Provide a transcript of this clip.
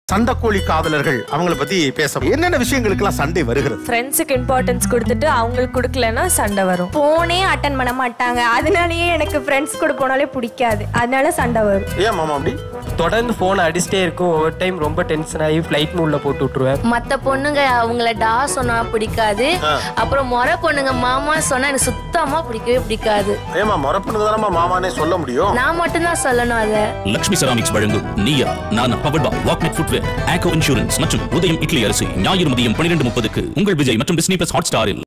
சண்டைக்கோழி காதலர்கள் அவங்கள பத்தி பேச என்னென்ன விஷயங்களுக்கெல்லாம் சண்டை வருகிறது ஃப்ரெண்ட்ஸுக்கு இம்பார்ட்டன்ஸ் கொடுத்துட்டு அவங்களுக்கு கொடுக்கலன்னா சண்டை வரும் போனே அட்டன் பண்ண மாட்டாங்க அதனாலயே எனக்கு ஃப்ரெண்ட்ஸ் கூட போனாலே பிடிக்காது அதனால சண்டை வரும் ஏன் மாமா அப்படி தொடர்ந்து ஃபோன் அடிச்சிட்டே இருக்கும் ஒவ்வொரு டைம் ரொம்ப டென்ஷன் ஆகி ஃப்ளைட் மூட்ல போட்டு விட்டுருவேன் மத்த பொண்ணுங்க அவங்கள டா சொன்னா பிடிக்காது அப்புறம் முறை பொண்ணுங்க மாமா சொன்னா எனக்கு சுத்தமா பிடிக்கவே பிடிக்காது ஏமா முறப்புனது தானமா மாமானே சொல்ல முடியும் நான் மட்டும்தான் சொல்லணும் அதை லக்ஷ்மி செராமிக்ஸ் வழங்கும் நீயா நான் பவர் பா வாக்மெட் ஃபுட்வேர் ஆக்கோ இன்சூரன்ஸ் மற்றும் உதயம் இட்லி அரிசி ஞாயிறு மதியம் பன்னிரண்டு முப்பதுக்கு உங்கள் விஜய் மற்றும் டிஸ்னி பிளஸ் ஹாட் ஸ்டாரில்